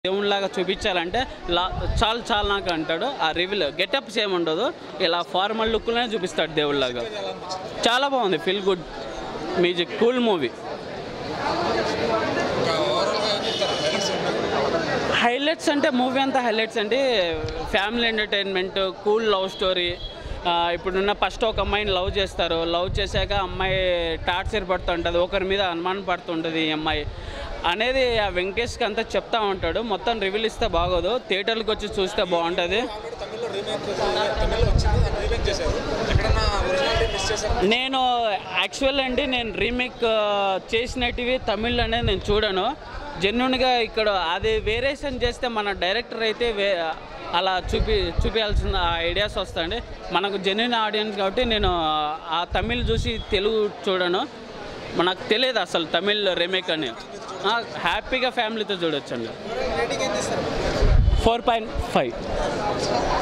దేవునిలాగా చూపించాలంటే లా చాలు చాలు నాకు అంటాడు ఆ రివ్యూలో గెటప్స్ ఏమి ఉండదు ఇలా ఫార్మల్ లుక్లోనే చూపిస్తాడు దేవుళ్ళలాగా చాలా బాగుంది feel good music cool movie highlights అంటే మూవీ అంతా హైలైట్స్ అంటే family entertainment cool love story ఇప్పుడున్న ఫస్ట్ ఒక అమ్మాయిని లవ్ చేస్తారు లవ్ చేశాక అమ్మాయి టార్చర్ పడుతుంటుంది ఒకరి మీద అనుమానం పడుతుంటుంది ఈ అమ్మాయి అనేది ఆ వెంకటేష్కి అంతా చెప్తా ఉంటాడు మొత్తం రివీల్ ఇస్తే బాగోదు థియేటర్కి వచ్చి చూస్తే బాగుంటుంది తమిళ్లో రీమేక్ తమిళ్లో వచ్చింది దాన్ని రీమేక్ చేశారు ఎక్కడన్నా ఒరిజినాలిటీ మిస్ చేశారు నేను యాక్చువల్ అండి నేను రీమేక్ చేసినటివి తమిళ్ అనేది నేను చూడను జెన్యున్గా ఇక్కడ అది వేరియేషన్ చేస్తే మన డైరెక్టర్ అయితే వే అలా చూపి చూపించాల్సిన ఐడియాస్ వస్తాయండి మనకు జెన్యున్ ఆడియన్స్ కాబట్టి నేను ఆ తమిళ్ చూసి తెలుగు చూడను మనకు తెలియదు అసలు తమిళ్ రీమేక్ అని ఆ, హ్యాపీగా ఫ్యామిలీతో చూడొచ్చండి రేటింగ్ ఏం చేస్తారు ఫోర్ పాయింట్ ఫైవ్